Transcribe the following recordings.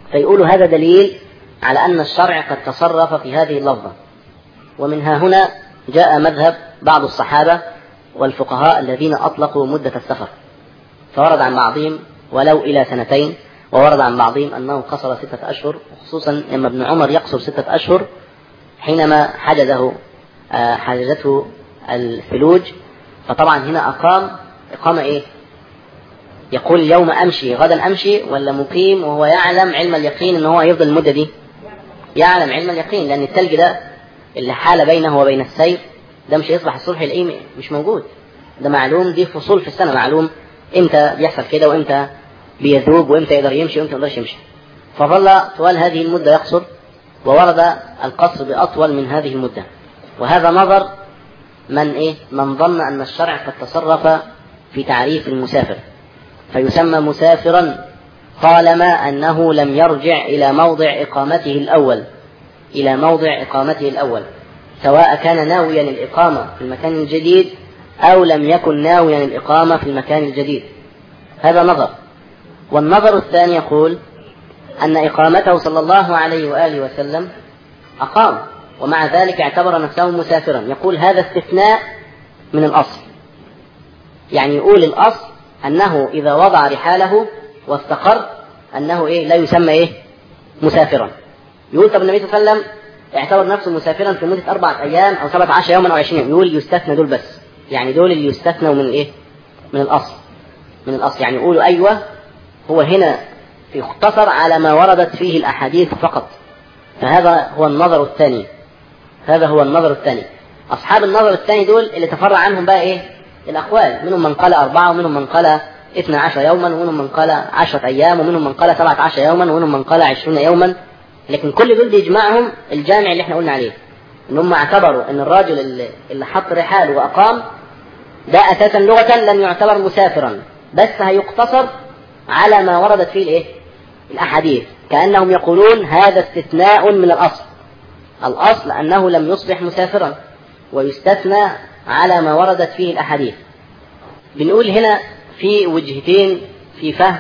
فيقولوا هذا دليل على أن الشرع قد تصرف في هذه اللفظة ومنها هنا جاء مذهب بعض الصحابة والفقهاء الذين أطلقوا مدة السفر فورد عن بعضهم ولو إلى سنتين وورد عن بعضهم أنه قصر ستة أشهر خصوصا لما ابن عمر يقصر ستة أشهر حينما حجزه حجزته الثلوج فطبعا هنا أقام إقامة إيه؟ يقول اليوم أمشي غدا أمشي ولا مقيم وهو يعلم علم اليقين أن هو يفضل المدة دي يعلم علم اليقين لأن الثلج ده اللي حال بينه وبين السير ده مش هيصبح الصبح يلاقيه مش موجود ده معلوم دي فصول في السنة معلوم امتى بيحصل كده وامتى بيذوب وامتى يقدر يمشي وامتى ما يقدرش يمشي فظل طوال هذه المدة يقصر وورد القصر بأطول من هذه المدة وهذا نظر من إيه من ظن أن الشرع قد تصرف في تعريف المسافر فيسمى مسافرا طالما أنه لم يرجع إلى موضع إقامته الأول إلى موضع إقامته الأول سواء كان ناويا الإقامة في المكان الجديد أو لم يكن ناويا الإقامة في المكان الجديد هذا نظر والنظر الثاني يقول أن إقامته صلى الله عليه وآله وسلم أقام ومع ذلك اعتبر نفسه مسافرا يقول هذا استثناء من الأصل يعني يقول الأصل أنه إذا وضع رحاله واستقر أنه إيه لا يسمى إيه مسافرا يقول طب النبي صلى الله عليه وسلم اعتبر نفسه مسافرا في مدة أربعة أيام أو سبعة عشر يوما أو عشرين يوم يقول يستثنى دول بس يعني دول اللي يستثنوا من إيه من الأصل من الأصل يعني يقولوا أيوة هو هنا يختصر على ما وردت فيه الأحاديث فقط فهذا هو النظر الثاني هذا هو النظر الثاني أصحاب النظر الثاني دول اللي تفرع عنهم بقى إيه الأقوال منهم من قال أربعة ومنهم من قال اثنا عشر يوما ومنهم من قال عشرة أيام ومنهم من قال سبعة عشر يوما ومنهم من قال عشرون يوما لكن كل دول بيجمعهم الجامع اللي احنا قلنا عليه ان هم اعتبروا ان الراجل اللي, اللي حط رحاله واقام ده اساسا لغة لم يعتبر مسافرا بس هيقتصر على ما وردت فيه الايه الاحاديث كانهم يقولون هذا استثناء من الاصل الاصل انه لم يصبح مسافرا ويستثنى على ما وردت فيه الاحاديث بنقول هنا في وجهتين في فهم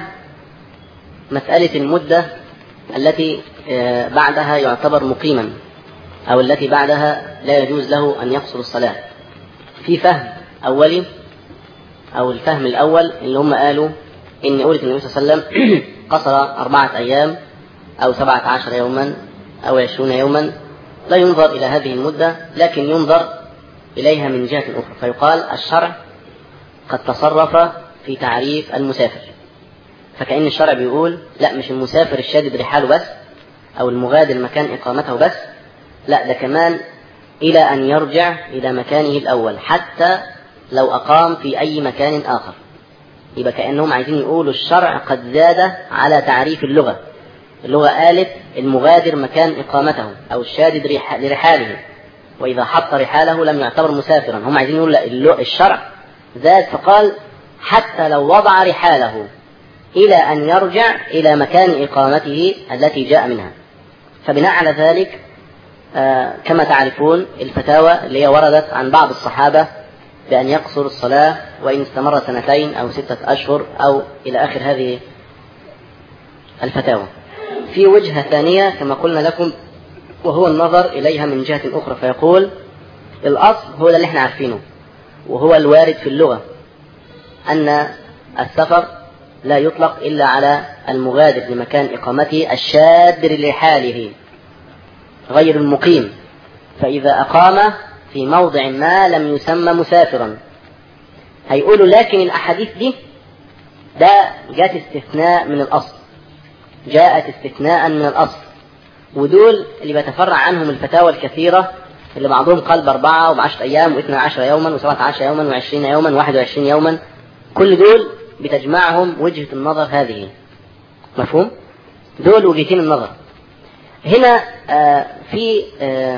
مسألة المدة التي بعدها يعتبر مقيما أو التي بعدها لا يجوز له أن يقصر الصلاة في فهم أولي أو الفهم الأول اللي هم قالوا إن قولة النبي صلى الله عليه وسلم قصر أربعة أيام أو سبعة عشر يوما أو عشرون يوما لا ينظر إلى هذه المدة لكن ينظر إليها من جهة أخرى فيقال الشرع قد تصرف في تعريف المسافر فكأن الشرع بيقول لا مش المسافر الشادد رحاله بس أو المغادر مكان إقامته بس لا ده كمان إلى أن يرجع إلى مكانه الأول حتى لو أقام في أي مكان آخر يبقى كأنهم عايزين يقولوا الشرع قد زاد على تعريف اللغة اللغة قالت المغادر مكان إقامته أو الشادد لرحاله وإذا حط رحاله لم يعتبر مسافرا هم عايزين يقولوا لا الشرع زاد فقال حتى لو وضع رحاله إلى أن يرجع إلى مكان إقامته التي جاء منها فبناء على ذلك آه كما تعرفون الفتاوى اللي هي وردت عن بعض الصحابة بأن يقصر الصلاة وإن استمر سنتين أو ستة أشهر أو إلى آخر هذه الفتاوى في وجهة ثانية كما قلنا لكم وهو النظر إليها من جهة أخرى فيقول الأصل هو اللي احنا عارفينه وهو الوارد في اللغة أن السفر لا يطلق إلا على المغادر لمكان إقامته الشاد لحاله غير المقيم فإذا أقام في موضع ما لم يسمى مسافرا هيقولوا لكن الأحاديث دي ده جاءت استثناء من الأصل جاءت استثناء من الأصل ودول اللي بيتفرع عنهم الفتاوى الكثيرة اللي بعضهم قال بأربعة وبعشرة أيام واثنى عشر يوما وسبعة عشر يوما وعشرين يوما وواحد وعشرين يوما كل دول بتجمعهم وجهة النظر هذه مفهوم؟ دول وجهتين النظر هنا آه في آه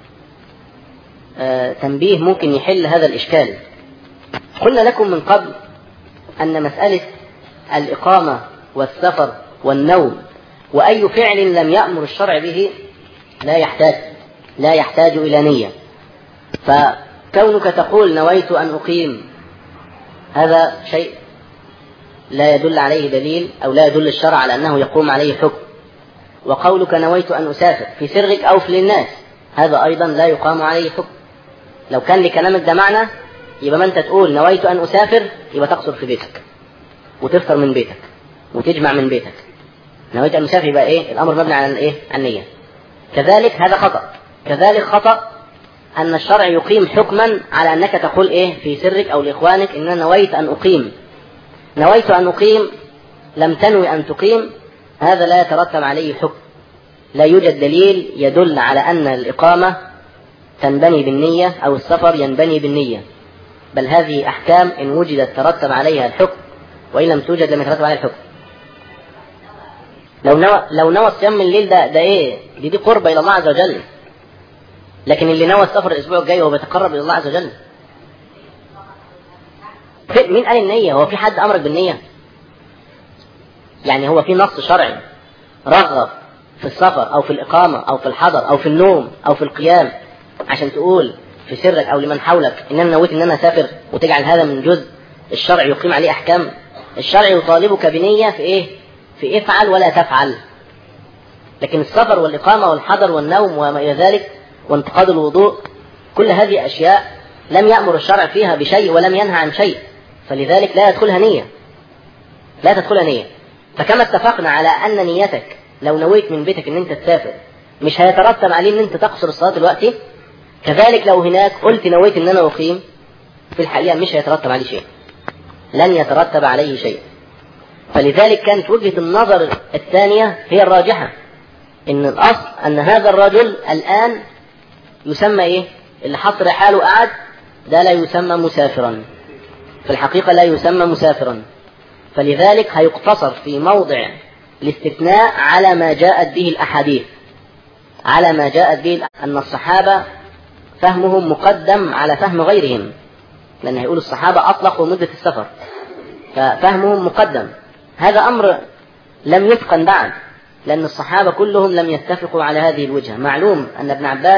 آه تنبيه ممكن يحل هذا الإشكال قلنا لكم من قبل أن مسألة الإقامة والسفر والنوم وأي فعل لم يأمر الشرع به لا يحتاج لا يحتاج إلى نية فكونك تقول نويت أن أقيم هذا شيء لا يدل عليه دليل أو لا يدل الشرع على أنه يقوم عليه حكم وقولك نويت أن أسافر في سرك أو في للناس هذا أيضا لا يقام عليه حكم لو كان لكلامك ده معنى يبقى ما أنت تقول نويت أن أسافر يبقى تقصر في بيتك وتفطر من بيتك وتجمع من بيتك نويت أن أسافر يبقى إيه الأمر مبني على الإيه النية كذلك هذا خطأ كذلك خطأ أن الشرع يقيم حكما على أنك تقول إيه في سرك أو لإخوانك إن أنا نويت أن أقيم نويت أن أقيم لم تنوي أن تقيم هذا لا يترتب عليه حكم لا يوجد دليل يدل على أن الإقامة تنبني بالنية أو السفر ينبني بالنية بل هذه أحكام إن وجدت ترتب عليها الحكم وإن لم توجد لم يترتب عليها الحكم لو نوى لو نوى الصيام من الليل ده ده ايه؟ دي دي قربة إلى الله عز وجل. لكن اللي نوى السفر الأسبوع الجاي وهو بيتقرب إلى الله عز وجل. مين قال النية؟ هو في حد أمرك بالنية؟ يعني هو في نص شرعي رغب في السفر أو في الإقامة أو في الحضر أو في النوم أو في القيام عشان تقول في سرك أو لمن حولك إن أنا نويت إن أنا أسافر وتجعل هذا من جزء الشرع يقيم عليه أحكام الشرع يطالبك بنية في إيه؟ في افعل ولا تفعل لكن السفر والإقامة والحضر والنوم وما إلى ذلك وانتقاد الوضوء كل هذه أشياء لم يأمر الشرع فيها بشيء ولم ينهى عن شيء فلذلك لا يدخلها نية لا تدخلها نية فكما اتفقنا على أن نيتك لو نويت من بيتك أن أنت تسافر مش هيترتب عليه أن أنت تقصر الصلاة دلوقتي كذلك لو هناك قلت نويت أن أنا أقيم في الحقيقة مش هيترتب عليه شيء لن يترتب عليه شيء فلذلك كانت وجهة النظر الثانية هي الراجحة إن الأصل أن هذا الرجل الآن يسمى إيه؟ اللي حط رحاله قعد ده لا يسمى مسافرا في الحقيقة لا يسمى مسافرا فلذلك هيقتصر في موضع الاستثناء على ما جاءت به الأحاديث على ما جاءت به أن الصحابة فهمهم مقدم على فهم غيرهم لأن هيقول الصحابة أطلقوا مدة السفر ففهمهم مقدم هذا أمر لم يتقن بعد لأن الصحابة كلهم لم يتفقوا على هذه الوجهة معلوم أن ابن عباس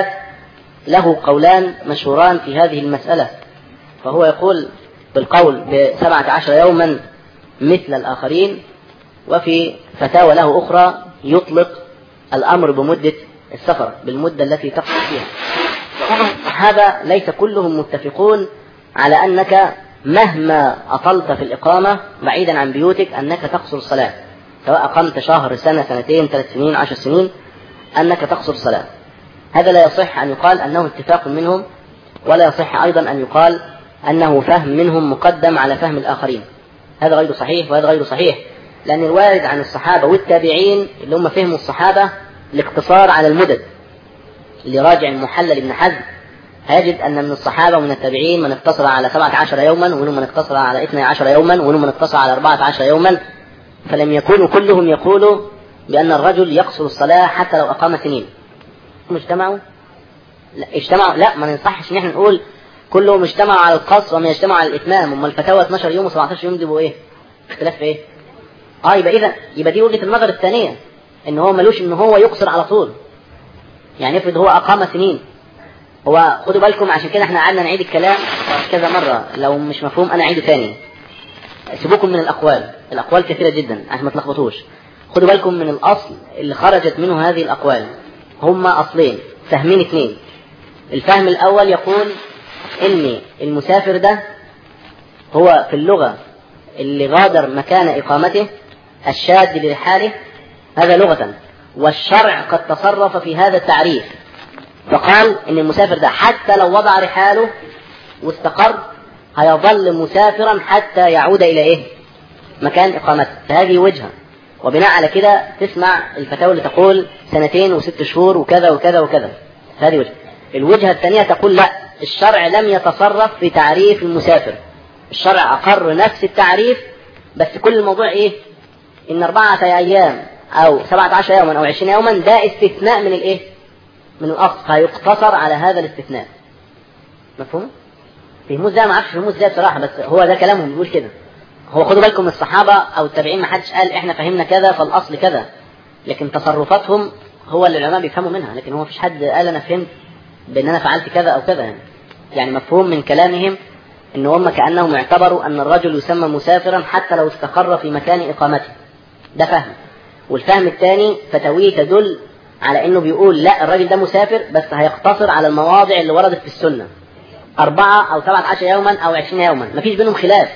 له قولان مشهوران في هذه المسألة فهو يقول بالقول بسبعة عشر يوما مثل الآخرين وفي فتاوى له أخرى يطلق الأمر بمدة السفر بالمدة التي تقصد فيها الصحابة ليس كلهم متفقون على أنك مهما أطلت في الإقامة بعيدا عن بيوتك أنك تقصر الصلاة سواء أقمت شهر سنة سنتين ثلاث سنين عشر سنين أنك تقصر الصلاة هذا لا يصح أن يقال أنه اتفاق منهم ولا يصح أيضا أن يقال أنه فهم منهم مقدم على فهم الآخرين هذا غير صحيح وهذا غير صحيح لأن الوارد عن الصحابة والتابعين اللي هم فهموا الصحابة الاقتصار على المدد اللي راجع المحلل ابن حزم هيجد أن من الصحابة ومن التابعين من اقتصر على 17 يوما ومنهم من اقتصر على 12 يوما ومنهم من اقتصر على 14 يوما فلم يكونوا كلهم يقولوا بأن الرجل يقصر الصلاة حتى لو أقام سنين هم اجتمعوا لا اجتمعوا لا ما ينصحش ان احنا نقول كلهم اجتمعوا على القصر وما يجتمعوا على الاتمام اما الفتاوى 12 يوم و17 يوم دي بقوا ايه اختلاف في ايه اه يبقى اذا يبقى دي وجهه النظر الثانيه ان هو ملوش ان هو يقصر على طول يعني افرض هو اقام سنين هو خدوا بالكم عشان كده احنا قعدنا نعيد الكلام كذا مرة لو مش مفهوم انا اعيده تاني سيبوكم من الاقوال الاقوال كثيرة جدا عشان ما تلخبطوش خدوا بالكم من الاصل اللي خرجت منه هذه الاقوال هما اصلين فهمين اثنين الفهم الاول يقول ان المسافر ده هو في اللغة اللي غادر مكان اقامته الشاذ لرحاله هذا لغة والشرع قد تصرف في هذا التعريف فقال ان المسافر ده حتى لو وضع رحاله واستقر هيظل مسافرا حتى يعود الى ايه مكان اقامته فهذه وجهه وبناء على كده تسمع الفتاوى اللي تقول سنتين وست شهور وكذا وكذا وكذا هذه وجهه الوجهه الثانيه تقول لا الشرع لم يتصرف في تعريف المسافر الشرع اقر نفس التعريف بس كل الموضوع ايه ان اربعه ايام او سبعه عشر يوما او عشرين يوما ده استثناء من الايه من الأصل فيقتصر على هذا الاستثناء مفهوم؟ فهموه ازاي ما اعرفش فهموه ازاي بصراحة بس هو ده كلامهم بيقول كده هو خدوا بالكم من الصحابة أو التابعين ما حدش قال إحنا فهمنا كذا فالأصل كذا لكن تصرفاتهم هو اللي العلماء بيفهموا منها لكن هو مفيش حد قال أنا فهمت بأن أنا فعلت كذا أو كذا يعني يعني مفهوم من كلامهم أن هم كأنهم اعتبروا أن الرجل يسمى مسافرا حتى لو استقر في مكان إقامته ده فهم والفهم الثاني فتاويه تدل على انه بيقول لا الراجل ده مسافر بس هيقتصر على المواضع اللي وردت في السنة أربعة أو سبعة عشر يوما أو عشرين يوما مفيش بينهم خلاف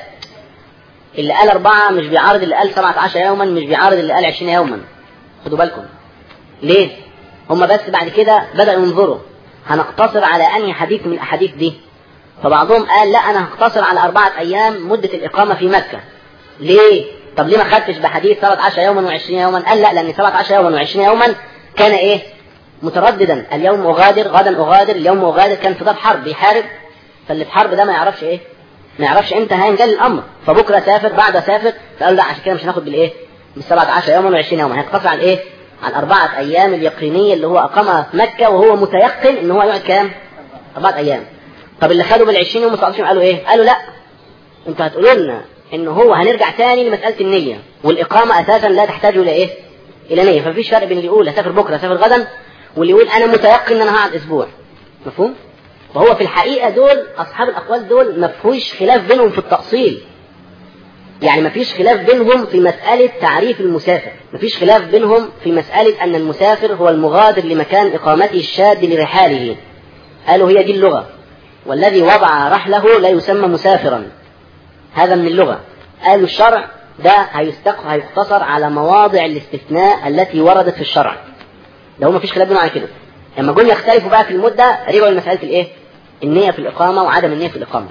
اللي قال أربعة مش بيعارض اللي قال سبعة عشر يوما مش بيعارض اللي قال عشرين يوما خدوا بالكم ليه؟ هم بس بعد كده بدأوا ينظروا هنقتصر على أنهي حديث من الأحاديث دي فبعضهم قال لا أنا هقتصر على أربعة أيام مدة الإقامة في مكة ليه؟ طب ليه ما خدتش بحديث 17 يوما و20 يوما؟ قال لا لأن 17 يوما و20 يوما كان إيه؟ مترددا اليوم أغادر غدا أغادر اليوم أغادر كان في دار حرب بيحارب فاللي في حرب ده ما يعرفش إيه؟ ما يعرفش امتى هينجلي الأمر فبكرة سافر بعد سافر فقال لا عشان كده مش هناخد بالإيه؟ بال 17 يوما و20 يوما هيقتصر على إيه؟ على الأربعة أيام اليقينية اللي هو أقامها في مكة وهو متيقن إن هو يقعد كام؟ أربعة أيام. طب اللي خدوا بال20 يوم و19 يوم قالوا إيه؟ قالوا لا أنتوا هتقولوا لنا إن هو هنرجع تاني لمسألة النية والإقامة أساسا لا تحتاج إلى إيه؟ إلى نية فمفيش فرق بين اللي يقول هسافر بكرة هسافر غدا واللي يقول أنا متيقن إن أنا هقعد أسبوع. مفهوم؟ وهو في الحقيقة دول أصحاب الأقوال دول ما فيهوش خلاف بينهم في التأصيل. يعني ما فيش خلاف بينهم في مسألة تعريف المسافر ما فيش خلاف بينهم في مسألة أن المسافر هو المغادر لمكان إقامته الشاذ لرحاله قالوا هي دي اللغة والذي وضع رحله لا يسمى مسافرا هذا من اللغة قالوا الشرع ده هيستق هيقتصر على مواضع الاستثناء التي وردت في الشرع ده هو ما فيش خلاف بينهم على كده لما جم يختلفوا بقى في المدة رجعوا لمسألة الإيه؟ النية في الإقامة وعدم النية في الإقامة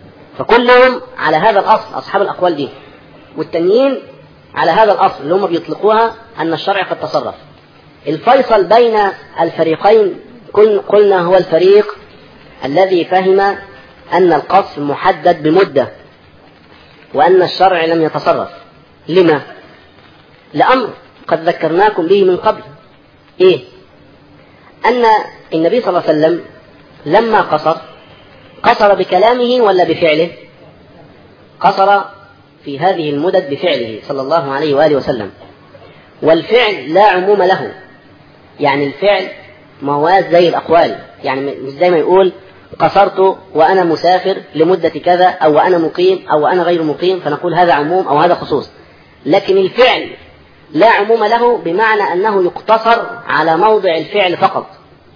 فكلهم على هذا الأصل أصحاب الأقوال دي والتانيين على هذا الأصل اللي هم بيطلقوها أن الشرع قد تصرف الفيصل بين الفريقين قلنا هو الفريق الذي فهم أن القصر محدد بمدة وأن الشرع لم يتصرف لما؟ لأمر قد ذكرناكم به من قبل إيه؟ أن النبي صلى الله عليه وسلم لما قصر قصر بكلامه ولا بفعله؟ قصر في هذه المدد بفعله صلى الله عليه وآله وسلم والفعل لا عموم له يعني الفعل ما هو زي الأقوال يعني مش زي ما يقول قصرت وأنا مسافر لمدة كذا أو وأنا مقيم أو وأنا غير مقيم فنقول هذا عموم أو هذا خصوص لكن الفعل لا عموم له بمعنى أنه يقتصر على موضع الفعل فقط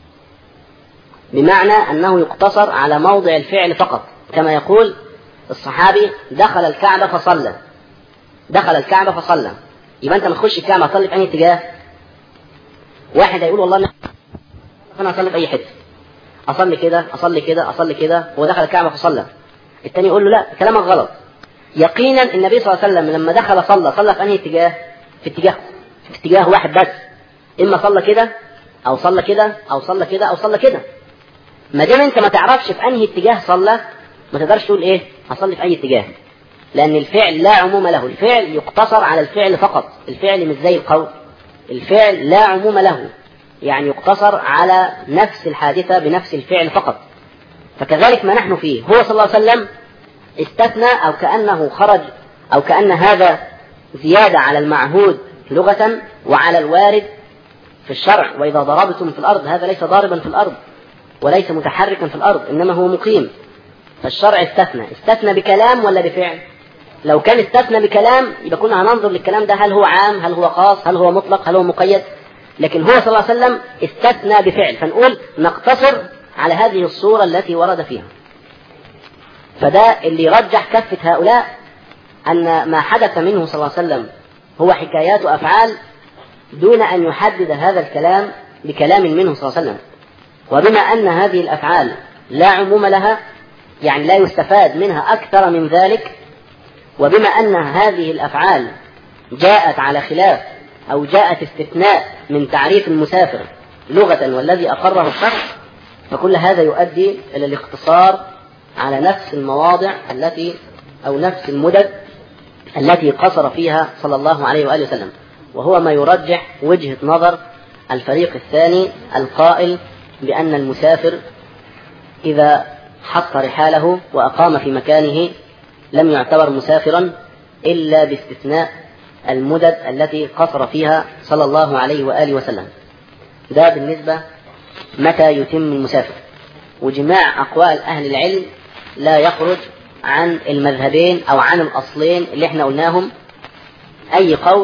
بمعنى أنه يقتصر على موضع الفعل فقط كما يقول الصحابي دخل الكعبة فصلى دخل الكعبة فصلى يبقى أنت ما تخش الكعبة تصلي في أي اتجاه واحد هيقول والله أنا أصلي في أي حتة أصلي كده أصلي كده أصلي كده هو دخل الكعبة فصلى التاني يقول له لا كلامك غلط يقينا النبي صلى الله عليه وسلم لما دخل صلى صلى في أنهي اتجاه في اتجاه في اتجاه واحد بس إما صلى كده أو صلى كده أو صلى كده أو صلى كده ما دام أنت ما تعرفش في أنهي اتجاه صلى ما تقدرش تقول إيه هصلي في أي اتجاه لأن الفعل لا عموم له الفعل يقتصر على الفعل فقط الفعل مش زي القول الفعل لا عموم له يعني يقتصر على نفس الحادثة بنفس الفعل فقط فكذلك ما نحن فيه هو صلى الله عليه وسلم استثنى أو كأنه خرج أو كأن هذا زيادة على المعهود لغة وعلى الوارد في الشرع وإذا ضربتم في الأرض هذا ليس ضاربا في الأرض وليس متحركا في الأرض إنما هو مقيم فالشرع استثنى استثنى بكلام ولا بفعل لو كان استثنى بكلام يبقى كنا هننظر للكلام ده هل هو عام هل هو خاص هل هو مطلق هل هو مقيد لكن هو صلى الله عليه وسلم استثنى بفعل فنقول نقتصر على هذه الصورة التي ورد فيها فده اللي يرجح كفة هؤلاء أن ما حدث منه صلى الله عليه وسلم هو حكايات وأفعال دون أن يحدد هذا الكلام بكلام منه صلى الله عليه وسلم وبما أن هذه الأفعال لا عموم لها يعني لا يستفاد منها أكثر من ذلك وبما أن هذه الأفعال جاءت على خلاف أو جاءت استثناء من تعريف المسافر لغة والذي أقره الشرع فكل هذا يؤدي إلى الاقتصار على نفس المواضع التي أو نفس المدد التي قصر فيها صلى الله عليه وآله وسلم وهو ما يرجح وجهة نظر الفريق الثاني القائل بأن المسافر إذا حط رحاله وأقام في مكانه لم يعتبر مسافرا إلا باستثناء المدد التي قصر فيها صلى الله عليه وآله وسلم ده بالنسبة متى يتم المسافر وجماع أقوال أهل العلم لا يخرج عن المذهبين أو عن الأصلين اللي احنا قلناهم أي قول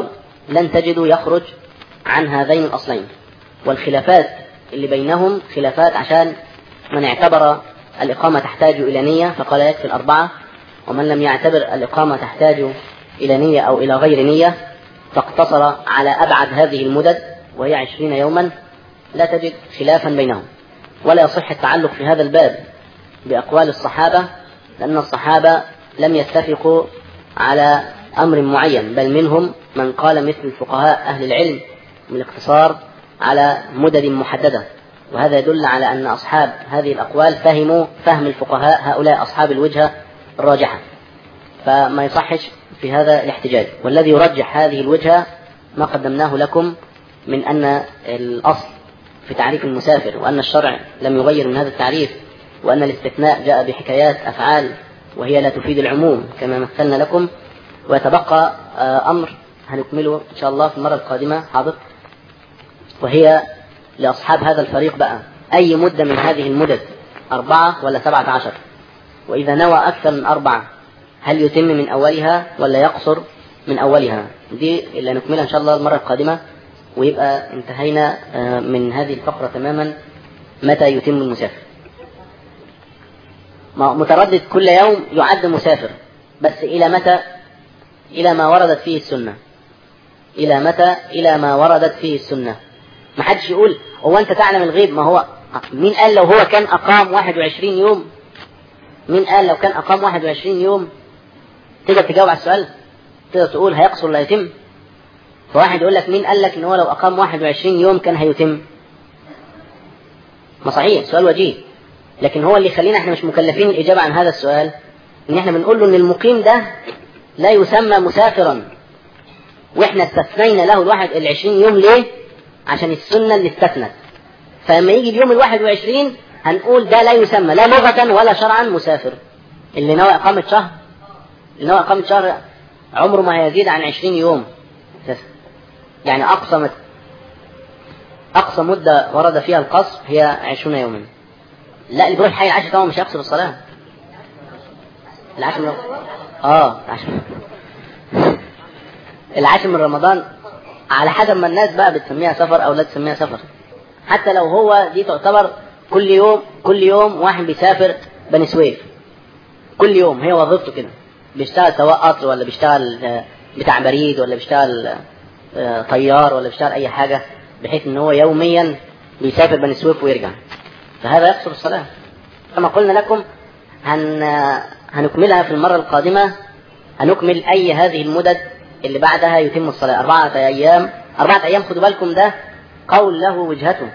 لن تجدوا يخرج عن هذين الأصلين والخلافات اللي بينهم خلافات عشان من اعتبر الإقامة تحتاج إلى نية فقال يكفي الأربعة ومن لم يعتبر الإقامة تحتاج إلى نية أو إلى غير نية فاقتصر على أبعد هذه المدد وهي عشرين يوما لا تجد خلافا بينهم ولا يصح التعلق في هذا الباب بأقوال الصحابة لأن الصحابة لم يتفقوا على أمر معين بل منهم من قال مثل الفقهاء أهل العلم من الاقتصار على مدد محددة وهذا يدل على أن أصحاب هذه الأقوال فهموا فهم الفقهاء هؤلاء أصحاب الوجهة الراجحة فما يصحش في هذا الاحتجاج والذي يرجح هذه الوجهة ما قدمناه لكم من أن الأصل في تعريف المسافر وأن الشرع لم يغير من هذا التعريف وأن الاستثناء جاء بحكايات أفعال وهي لا تفيد العموم كما مثلنا لكم ويتبقى أمر هنكمله إن شاء الله في المرة القادمة حاضر وهي لأصحاب هذا الفريق بقى أي مدة من هذه المدد أربعة ولا سبعة عشر وإذا نوى أكثر من أربعة هل يتم من أولها ولا يقصر من أولها دي اللي نكملها إن شاء الله المرة القادمة ويبقى انتهينا من هذه الفقرة تماما متى يتم المسافر متردد كل يوم يعد مسافر بس إلى متى إلى ما وردت فيه السنة إلى متى إلى ما وردت فيه السنة ما حدش يقول هو أنت تعلم الغيب ما هو مين قال لو هو كان أقام 21 يوم مين قال لو كان أقام 21 يوم تقدر تجاوب على السؤال تقدر تقول هيقصر ولا يتم فواحد يقول لك مين قال لك ان هو لو اقام 21 يوم كان هيتم ما صحيح سؤال وجيه لكن هو اللي يخلينا احنا مش مكلفين الاجابه عن هذا السؤال ان احنا بنقول له ان المقيم ده لا يسمى مسافرا واحنا استثنينا له الواحد العشرين يوم ليه عشان السنة اللي استثنت فلما يجي اليوم الواحد وعشرين هنقول ده لا يسمى لا لغة ولا شرعا مسافر اللي نوى إقامة شهر اللي نوى إقامة شهر عمره ما هيزيد عن عشرين يوم يعني أقصى مت... أقصى مدة ورد فيها القصر هي عشرون يوما لا اللي بيروح حي العشر طبعا مش هيقصر الصلاة العشر من اه العشر العاشر من رمضان على حسب ما الناس بقى بتسميها سفر او لا تسميها سفر حتى لو هو دي تعتبر كل يوم كل يوم واحد بيسافر بني سويف كل يوم هي وظيفته كده بيشتغل سواء قطر ولا بيشتغل بتاع بريد ولا بيشتغل طيار ولا بيشتغل اي حاجه بحيث ان هو يوميا بيسافر بني سويف ويرجع فهذا يقصر الصلاه كما قلنا لكم هن هنكملها في المره القادمه هنكمل اي هذه المدد اللي بعدها يتم الصلاة أربعة أيام أربعة أيام خدوا بالكم ده قول له وجهته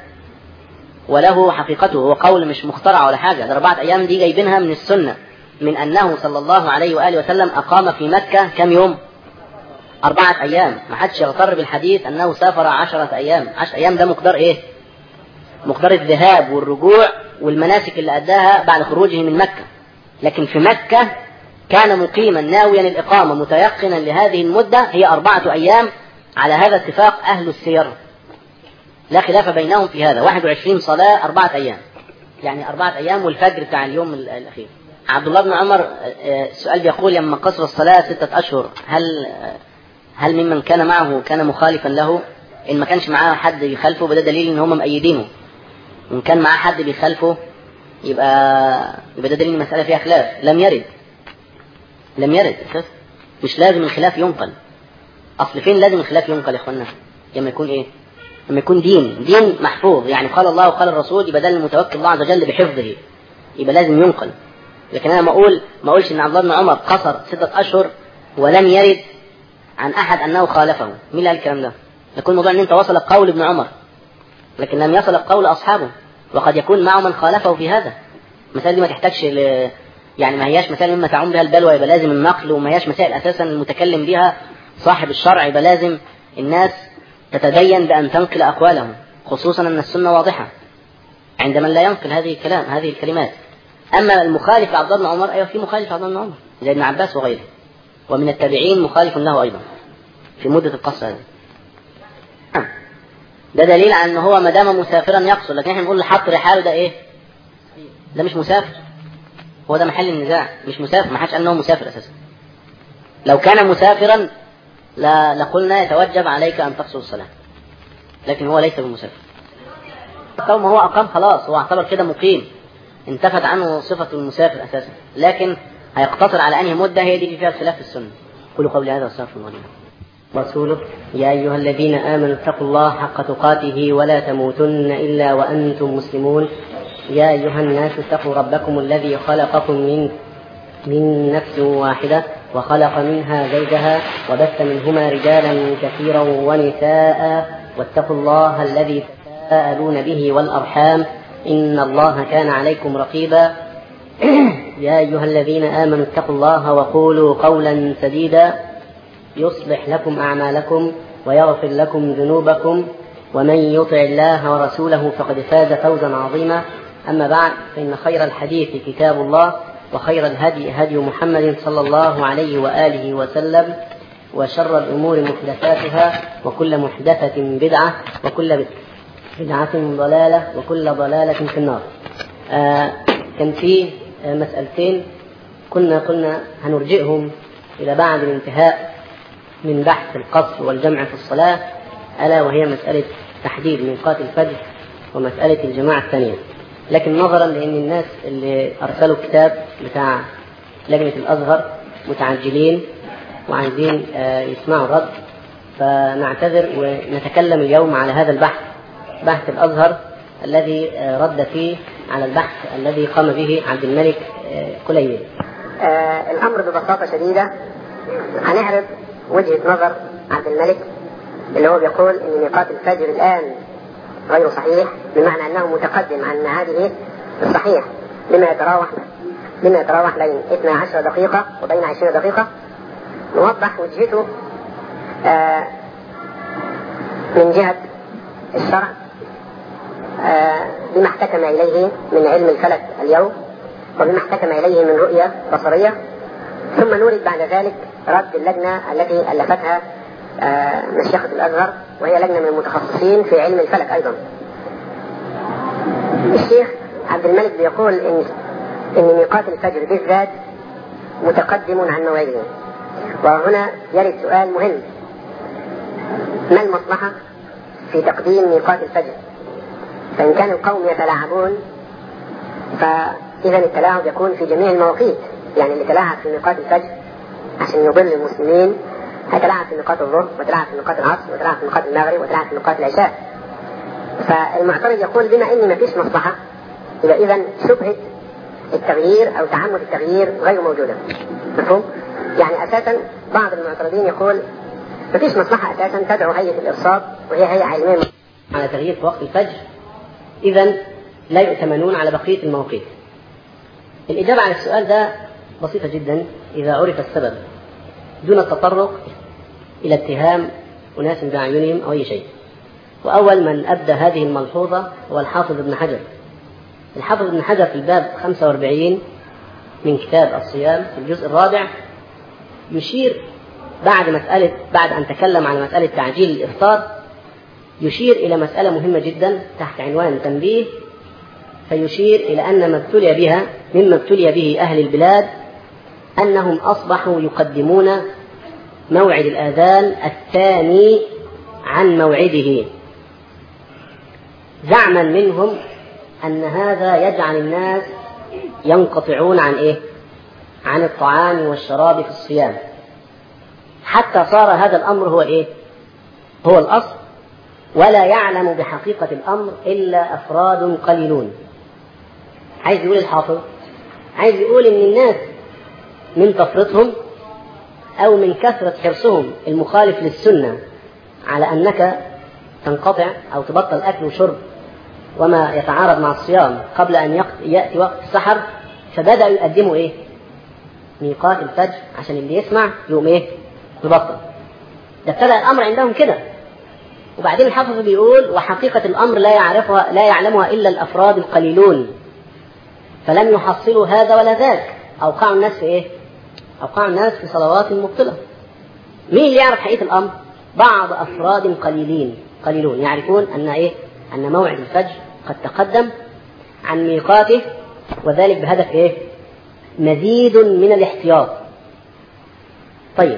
وله حقيقته هو قول مش مخترع ولا حاجة ده أربعة أيام دي جايبينها من السنة من أنه صلى الله عليه وآله وسلم أقام في مكة كم يوم أربعة أيام ما حدش يغتر بالحديث أنه سافر عشرة أيام عشرة أيام ده مقدار إيه مقدار الذهاب والرجوع والمناسك اللي أداها بعد خروجه من مكة لكن في مكة كان مقيما ناويا الإقامة متيقنا لهذه المدة هي أربعة أيام على هذا اتفاق أهل السير لا خلاف بينهم في هذا 21 صلاة أربعة أيام يعني أربعة أيام والفجر بتاع اليوم الأخير عبد الله بن عمر السؤال بيقول لما قصر الصلاة ستة أشهر هل هل ممن كان معه كان مخالفا له إن ما كانش معاه حد يخالفه فده دليل إن هم مأيدينه وإن كان معاه حد بيخالفه يبقى يبقى ده دليل إن المسألة فيها خلاف لم يرد لم يرد مش لازم الخلاف ينقل اصل فين لازم الخلاف ينقل يا اخوانا لما يكون ايه لما يكون دين دين محفوظ يعني قال الله وقال الرسول يبقى ده المتوكل الله عز وجل بحفظه يبقى لازم ينقل لكن انا ما اقول ما اقولش ان عبد الله بن عمر قصر ستة اشهر ولم يرد عن احد انه خالفه مين اللي قال الكلام ده يكون موضوع ان انت وصلك قول ابن عمر لكن لم يصلك قول اصحابه وقد يكون معه من خالفه في هذا المسألة دي ما تحتاجش ل... يعني ما هياش مسائل مما تعوم بها البلوى يبقى لازم النقل وما هياش مسائل اساسا المتكلم بها صاحب الشرع يبقى لازم الناس تتدين بان تنقل اقوالهم خصوصا ان السنه واضحه عند من لا ينقل هذه الكلام هذه الكلمات اما المخالف لعبد الله بن عمر ايوه في مخالف لعبد الله بن عمر زي ابن عباس وغيره ومن التابعين مخالف له ايضا في مده القصر هذه ده دليل على ان هو ما دام مسافرا يقصر لكن احنا بنقول حط رحاله ده ايه؟ ده مش مسافر هو ده محل النزاع مش مسافر ما حدش قال انه مسافر اساسا لو كان مسافرا لا لقلنا يتوجب عليك أن تقصر الصلاة لكن هو ليس بمسافر قوم هو أقام خلاص هو اعتبر كده مقيم انتفت عنه صفة المسافر أساسا لكن هيقتصر على أنهي مدة هي دي فيها خلاف في السنة قولوا قولي هذا واستغفر الله رسوله يا أيها الذين آمنوا اتقوا الله حق تقاته ولا تموتن إلا وأنتم مسلمون يا أيها الناس اتقوا ربكم الذي خلقكم من من نفس واحدة وخلق منها زوجها وبث منهما رجالا كثيرا ونساء واتقوا الله الذي تساءلون به والأرحام إن الله كان عليكم رقيبا يا أيها الذين آمنوا اتقوا الله وقولوا قولا سديدا يصلح لكم أعمالكم ويغفر لكم ذنوبكم ومن يطع الله ورسوله فقد فاز فوزا عظيما أما بعد فإن خير الحديث كتاب الله وخير الهدي هدي محمد صلى الله عليه وآله وسلم وشر الأمور محدثاتها وكل محدثة بدعة وكل بدعة ضلالة وكل ضلالة في النار آه كان في آه مسألتين كنا قلنا هنرجئهم إلى بعد الانتهاء من بحث القصر والجمع في الصلاة ألا وهي مسألة تحديد ميقات الفجر ومسألة الجماعة الثانية لكن نظرا لأن الناس اللي أرسلوا كتاب بتاع لجنة الأزهر متعجلين وعايزين يسمعوا الرد فنعتذر ونتكلم اليوم على هذا البحث بحث الأزهر الذي رد فيه على البحث الذي قام به عبد الملك كليبي آه الأمر ببساطة شديدة هنعرض وجهة نظر عبد الملك اللي هو بيقول ان ميقات الفجر الان غير صحيح بمعنى انه متقدم عن هذه الصحيح بما يتراوح بما يتراوح بين 12 دقيقة وبين 20 دقيقة نوضح وجهته آه من جهة الشرع آه بما احتكم إليه من علم الفلك اليوم وبما احتكم إليه من رؤية بصرية ثم نورد بعد ذلك رد اللجنة التي ألفتها آه مشيخة الأزهر وهي لجنة من المتخصصين في علم الفلك أيضا الشيخ عبد الملك بيقول إن إن ميقات الفجر بالذات متقدم عن موعده وهنا يرد سؤال مهم ما المصلحة في تقديم ميقات الفجر فإن كان القوم يتلاعبون فإذا التلاعب يكون في جميع المواقيت يعني اللي تلاعب في ميقات الفجر عشان يضل المسلمين هيتلاعب في ميقات الظهر وتلاعب في ميقات العصر وتلاعب في ميقات المغرب وتلاعب في ميقات العشاء فالمعترض يقول بما ان مفيش مصلحة يبقى اذا شبهة التغيير او تعمد التغيير غير موجودة مفهوم؟ يعني اساسا بعض المعترضين يقول مفيش مصلحة اساسا تدعو هيئة الارصاد وهي هيئة علمية على تغيير في وقت الفجر اذا لا يؤتمنون على بقية المواقيت الإجابة على السؤال ده بسيطة جدا إذا عرف السبب دون التطرق إلى اتهام أناس بأعينهم أو أي شيء وأول من أبدى هذه الملحوظة هو الحافظ ابن حجر الحافظ ابن حجر في الباب 45 من كتاب الصيام في الجزء الرابع يشير بعد مسألة بعد أن تكلم على مسألة تعجيل الإفطار يشير إلى مسألة مهمة جدا تحت عنوان تنبيه فيشير إلى أن ما ابتلي بها مما ابتلي به أهل البلاد أنهم أصبحوا يقدمون موعد الآذان الثاني عن موعده زعما منهم أن هذا يجعل الناس ينقطعون عن إيه؟ عن الطعام والشراب في الصيام حتى صار هذا الأمر هو إيه؟ هو الأصل ولا يعلم بحقيقة الأمر إلا أفراد قليلون عايز يقول الحافظ عايز يقول إن الناس من تفرطهم أو من كثرة حرصهم المخالف للسنة على أنك تنقطع أو تبطل أكل وشرب وما يتعارض مع الصيام قبل أن يأتي وقت السحر فبدأوا يقدموا إيه؟ ميقات الفجر عشان اللي يسمع يقوم إيه؟ يبطل ده ابتدأ الأمر عندهم كده وبعدين الحافظ بيقول وحقيقة الأمر لا يعرفها لا يعلمها إلا الأفراد القليلون فلم يحصلوا هذا ولا ذاك أوقعوا الناس في إيه؟ أوقعوا الناس في صلوات مبطلة مين اللي يعرف حقيقة الأمر؟ بعض أفراد قليلين قليلون يعرفون أن إيه؟ أن موعد الفجر قد تقدم عن ميقاته وذلك بهدف إيه؟ مزيد من الاحتياط طيب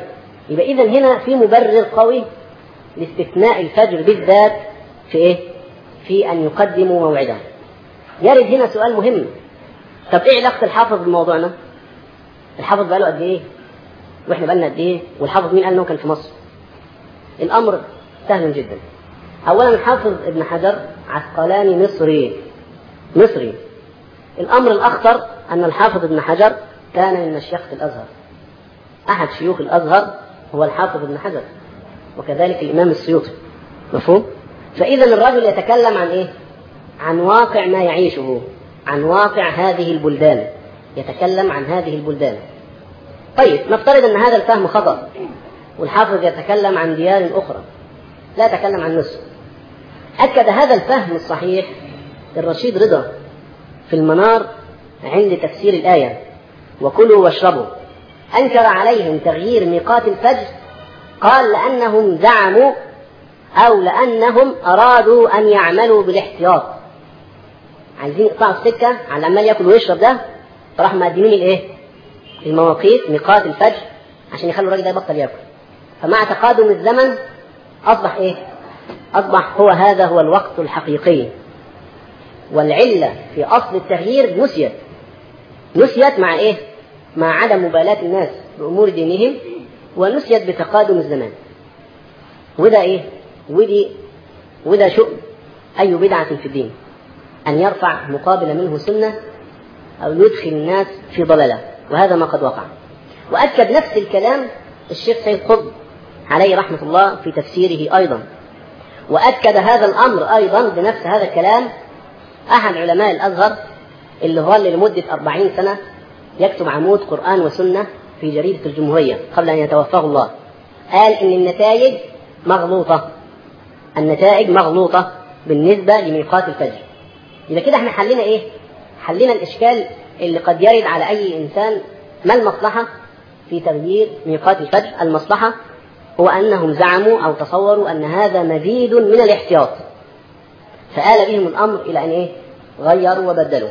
يبقى إذا هنا في مبرر قوي لاستثناء الفجر بالذات في إيه؟ في أن يقدموا موعده يرد هنا سؤال مهم طب إيه علاقة الحافظ بموضوعنا؟ الحافظ بقاله قد إيه؟ وإحنا بقالنا قد إيه؟ والحافظ مين قال إنه كان في مصر؟ الأمر سهل جدا أولا الحافظ ابن حجر عسقلاني مصري مصري الأمر الأخطر أن الحافظ ابن حجر كان من مشيخة الأزهر أحد شيوخ الأزهر هو الحافظ ابن حجر وكذلك الإمام السيوطي مفهوم؟ فإذا الرجل يتكلم عن إيه؟ عن واقع ما يعيشه عن واقع هذه البلدان يتكلم عن هذه البلدان طيب نفترض أن هذا الفهم خطأ والحافظ يتكلم عن ديار أخرى لا يتكلم عن مصر أكد هذا الفهم الصحيح الرشيد رضا في المنار عند تفسير الآية وكلوا واشربوا أنكر عليهم تغيير ميقات الفجر قال لأنهم زعموا أو لأنهم أرادوا أن يعملوا بالاحتياط عايزين يقطعوا السكة على عمال ياكل ويشرب ده فراحوا مقدمين الإيه؟ المواقيت ميقات الفجر عشان يخلوا الراجل ده يبطل ياكل فمع تقادم الزمن أصبح إيه؟ أصبح هو هذا هو الوقت الحقيقي والعلة في أصل التغيير نسيت نسيت مع إيه؟ مع عدم مبالاة الناس بأمور دينهم ونسيت بتقادم الزمان وده إيه؟ ودي وده شؤم أي بدعة في الدين أن يرفع مقابل منه سنة أو يدخل الناس في ضلالة وهذا ما قد وقع وأكد نفس الكلام الشيخ سيد قطب عليه رحمة الله في تفسيره أيضا وأكد هذا الأمر أيضا بنفس هذا الكلام أحد علماء الأزهر اللي ظل لمدة أربعين سنة يكتب عمود قرآن وسنة في جريدة الجمهورية قبل أن يتوفاه الله قال إن النتائج مغلوطة النتائج مغلوطة بالنسبة لميقات الفجر إذا كده احنا حلينا إيه؟ حلينا الإشكال اللي قد يرد على أي إنسان ما المصلحة في تغيير ميقات الفجر؟ المصلحة هو أنهم زعموا أو تصوروا أن هذا مزيد من الاحتياط فآل بهم الأمر إلى أن إيه؟ غيروا وبدلوا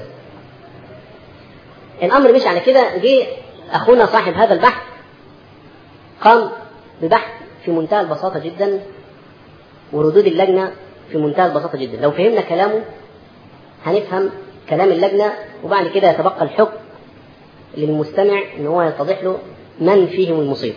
الأمر مش على كده جه أخونا صاحب هذا البحث قام ببحث في منتهى البساطة جدا وردود اللجنة في منتهى البساطة جدا لو فهمنا كلامه هنفهم كلام اللجنة وبعد كده يتبقى الحكم للمستمع ان هو يتضح له من فيهم المصيب